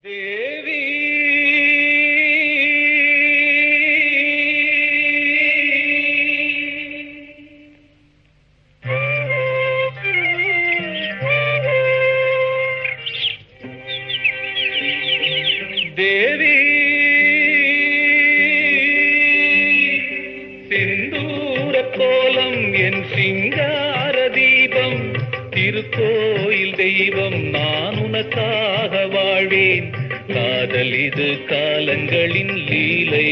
தேவி தேவி செந்தூர கோலம் என் சிங்கார தீபம் திருக்கோயில் தெய்வம் நான் உனக்காக வாழ்வேன் காதல் இது காலங்களின் லீலை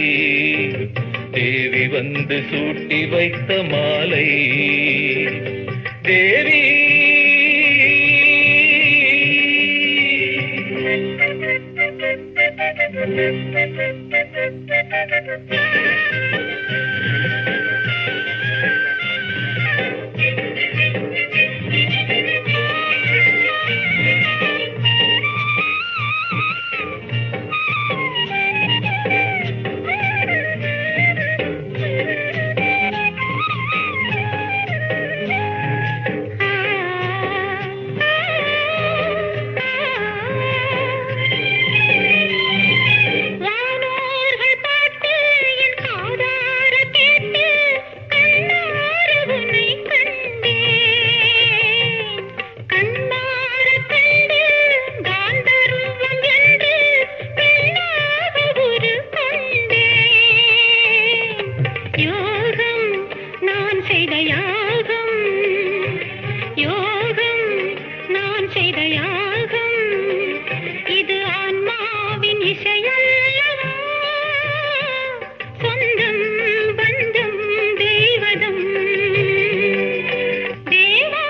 தேவி வந்து சூட்டி வைத்த மாலை தேவி வானோர்கள் பாட்டு என் காதார கேட்டு கண்ணார உன்னை கண்டேன் கண்ணார கண்டு காந்தருவம் என்று பெண்ணாக ஒரு கண்டேன் யோகம் நான் செய்த யாகம் யோகம் நான் செய்த யாகம் இது ஆன்மாவின் இசையல்லவா சொந்தம் பந்தம் தெய்வதம் தேவா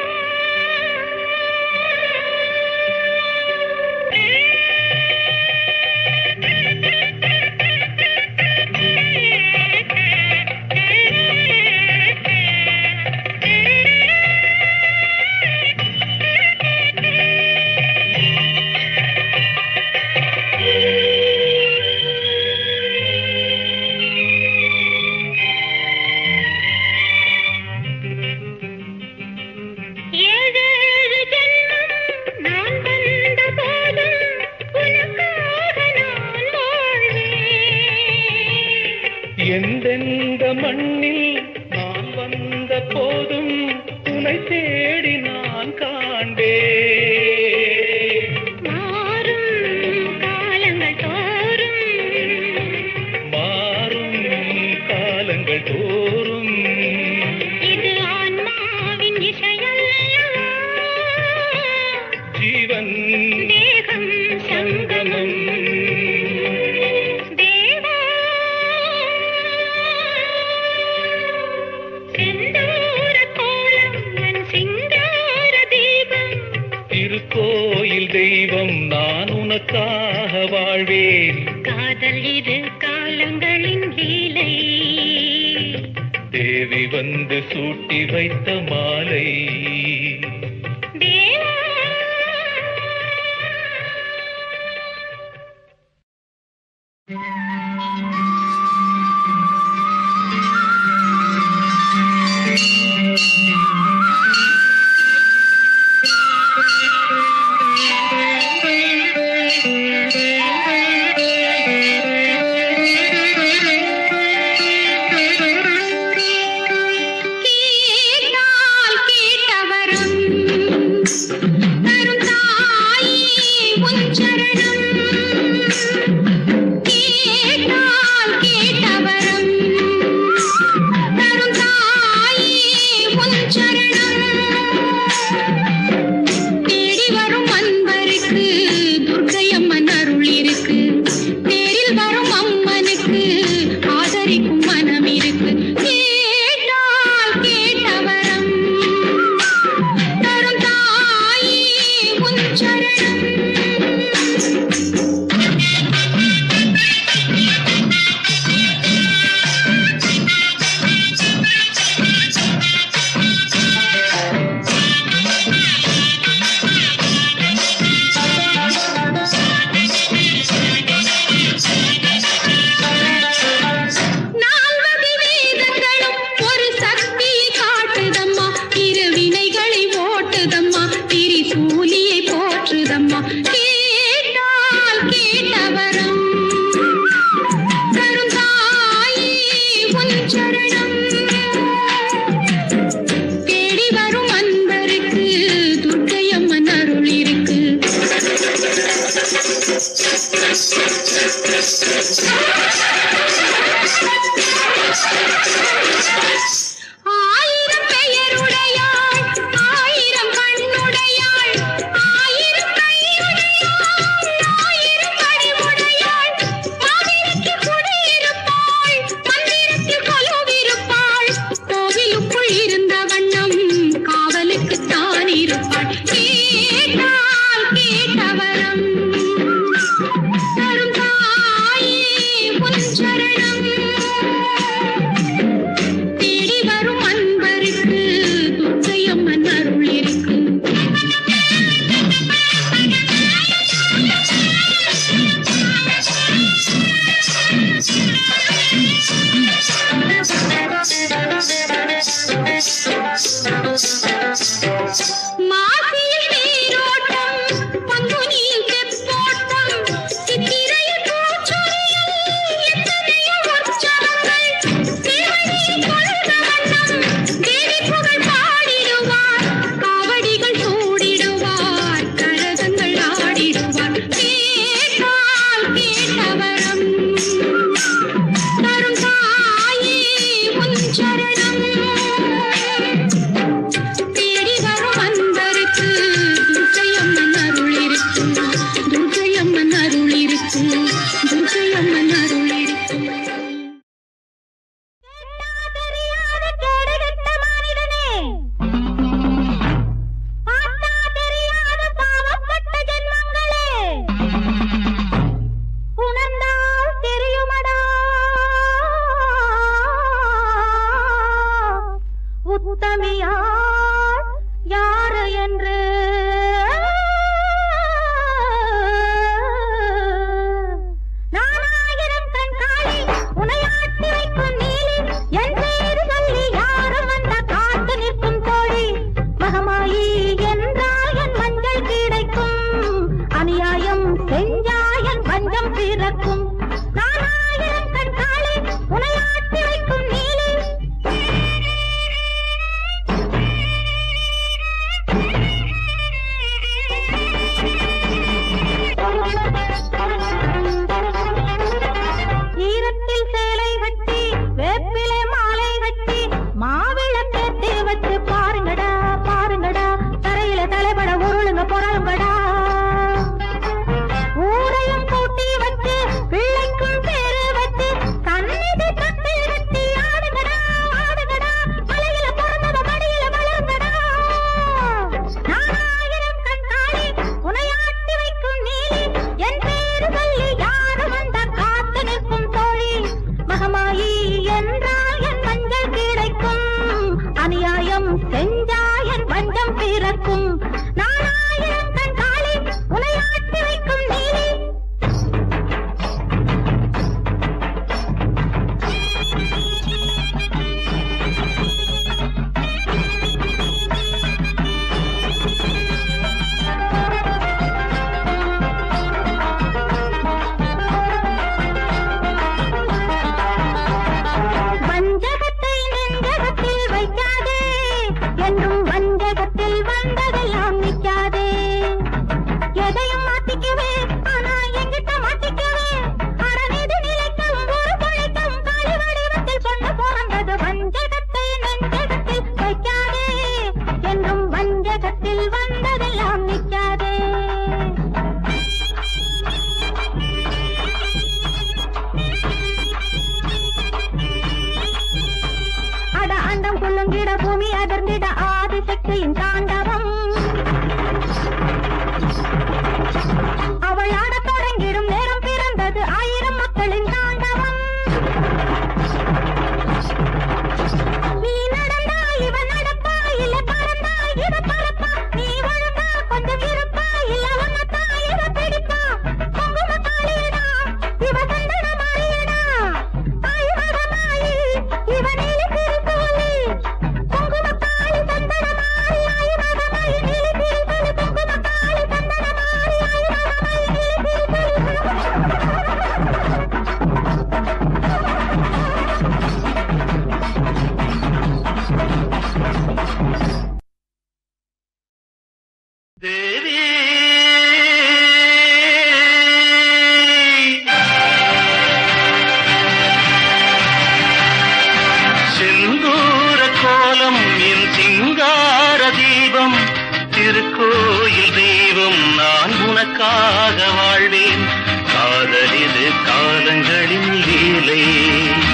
ஏழேழு ஜென்மம் நான் வந்த போதும் உனக்காக நான் வாழ்வேன் எந்தெந்த மண்ணில் நான் வந்த போதும் உனை தேடி நான் காண்பேன் மாறும் காலங்கள் தோறும் மாறும் காலங்கள் தோறும் இது ஆன்மாவின் இசையல்லவா ஜீவன் தேகம் சங்கமம் தேவா செந்தூர கோலம் என் சிங்கார தீபம் திருக்கோயில் தெய்வம் நான் உனக்காக வாழ்வேன் காதல் இது காலங்களின் லீலை தேவி வந்து சூட்டி வைத்த மாலை தேவா கேட்டால் கேட்டவரம் தரும் தாயே உன் சரணம் கேட்டால் கேட்டவரம் தரும் தாயே உன் சரணம் தேடி வரும் அன்பருக்கு துர்க்கையம்மன் அருள் இருக்கு நேரில் வரும் அம்மனுக்கு ஆதரிக்கும் மனம் இருக்கு கேட்டால் கேட்டவரம் தரும் தாயே உன் சரணம் நால்வகை வேதங்களும் ஒரு சக்தியை காட்டுதம்மா இரு வினைகளை ஓட்டுதம்மா திரிசூலியை போற்றுதம்மா கேட்டால் கேட்டவரம் தரும் தாயே உன் சரணம் தேடி வரும் அன்பருக்கு துர்க்கையம்மன் அருள் இருக்கு மாசியில் நீரோட்டம் பங்குனியில் தெப்போட்டம் சித்திரையில் பூச்சொரியில் எத்தனையோ உற்சவங்கள் தேவனையில் பொழுத வண்ணம் தேவி புகழ் பாடிடுவார் காவடிகள் சூடிடுவார் கரகங்கள் ஆடிடுவார் கேட்டால் கேட்டவரம் தரும் தாயே உன் சரணம் தேடி வரும் அன்பருக்கு துர்க்கையம்மன் அருள் இருக்கு துர்க்கையம்மன் அருள் இருக்கு துர்க்கையம்மன் அருள் இருக்கு உத்தமியார் யாரு என்று நானாயிரம் கண் காளி உனையாட்டி வைக்கும் நீலி என் பேரு சொல்லி யாரும் வந்த காத்து நிற்கும் தோழி மகமாயி என்றால் என் மஞ்சள் கிடைக்கும் அநியாயம் செஞ்சாயன் பஞ்சம் பிறக்கும் நானாயிரம் கண் காளி உனையாட்டி வைக்கும் நீலி ஈரத்தில் சேலை கட்டி வேப்பிலை மாலை கட்டி மாவிளக்கேத்தி வச்சு பாருங்கடா பாருங்கடா தரையில தலைபட உருளுங்க பொறலுங்கடா ஊரையும் கூட்டி வச்சு பிள்ளைக்கும் பேரு வச்சு சந்நிதி தட்டில் கட்டி ஆடுங்கடா ஆடுங்கடா மலையில பிறந்தத மடியில வளருங்கடா நானாயிரம் கண் காளி உனையாட்டி வைக்கும் நீலி என் பேரு சொல்லி யாரு வந்த காத்து நிற்கும் தோழி மகமாயி என்றால் என் மஞ்சள் கிடைக்கும் அநியாயம் செஞ்சாயன் பஞ்சம் பிறக்கும் நானாயிரம் கண் காளி உனையாட்டி வைக்கும் நீலி வஞ்சகத்தை நெஞ்சகத்தில் வைக்காதே என்றும் வஞ்சகத்தில் வந்ததெல்லாம் நிக்காதே எதையும் மாத்திக்கவே ஆனா எங்கிட்ட மாத்திக்கவே அறநீதி நிலைக்கவும் ஒரு பொழைக்கவும் காலி வடிவத்தில் பொண்ணு பிறந்தது வஞ்சகத்தை நெஞ்சகத்தில் வைக்காதே என்றும் வஞ்சகத்தில் வந்ததெல்லாம் நிக்காதே அட அண்டம் குள்ளுங்கிட பூமி அதிர்ந்திட ஆதிசக்தியின் தாண்டவம் அவள் ஆடத் தொடங்கிடும் நேரம் பிறந்தது ஆயிரம் மக்களின் தாண்டவம் நீ நடந்தா இவன் நடப்பா இல்ல பறந்தா இவ பறப்பா நீ ஒழுங்கா கொஞ்சம் இருப்பா இல்ல ஒன்னத்தா இவ பிடிப்பா குங்கும காளியடா இவ சந்தன மாறியடா தாய் மகமாயி இவ நீலி திருத்தோலி குங்கும காளி சந்தன மாறி ஆயி மகமாயி நீலி திருத்தோலி குங்கும காளி சந்தன மாறி ஆயி மகமாயி நீலி திருத்தோலி தேவி செந்தூர கோலம் என் சிங்கார தீபம் திருக்கோயில் தெய்வம் நான் உனக்காக வாழ்வேன் காதலிது காலங்களின் லீலை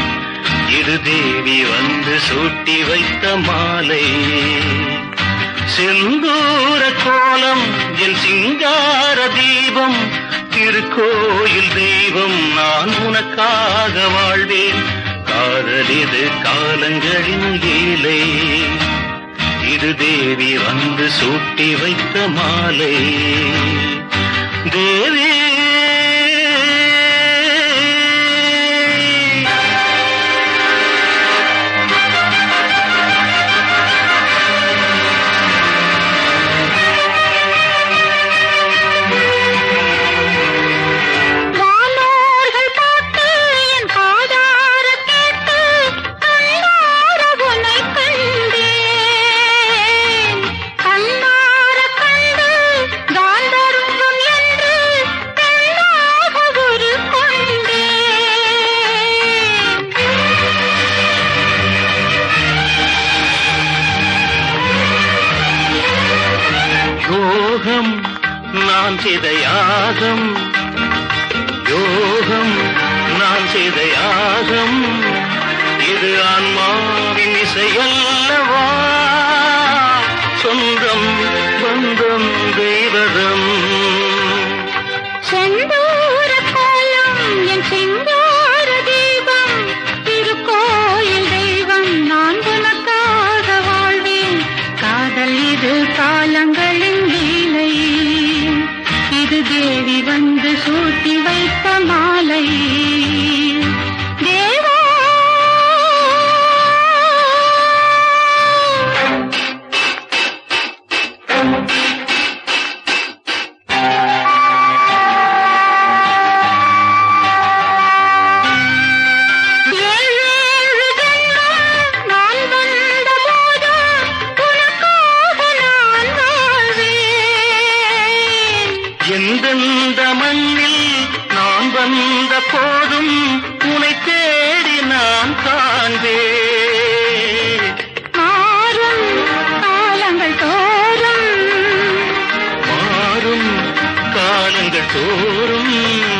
இது தேவி வந்து சூட்டி வைத்த மாலை செந்தூர கோலம் என் சிங்கார தீபம் திருக்கோயில் தெய்வம் நான் உனக்காக வாழ்வேன் காதலிது காலங்களின் லீலை இது தேவி வந்து சூட்டி வைத்த மாலை தேவி வானோர்கள் பாட்டு என் காதார கேட்டு கண்ணார உன்னை கண்டேன் கண்ணார கண்டு காந்தருங்கும் என்று பெண்ணாக ஒரு யோகம் நான் செய்த யாகம் யோகம் நான் செய்த யாகம் இது ஆன்மாவின் இசையல்லவா சொந்தம் பந்தம் தெய்வதம் செந்தூர கோலம் என் சிங்கார தீபம் திருக்கோயில் தெய்வம் நான் உனக்காக வாழ்வேன் காதல் இது காலங்களின் லீலை இது தேவி வந்து சூட்டி வைத்த மாலை தேவா ஏழேழு ஜென்மம் நான் வந்த போதும் உனக்காக நான் வாழ்வேன் எந்தெந்த மண்ணில் நான் வந்த போதும் உனை தேடி நான் காண்பேன் மாறும் காலங்கள் தோறும் மாறும் காலங்கள் தோறும்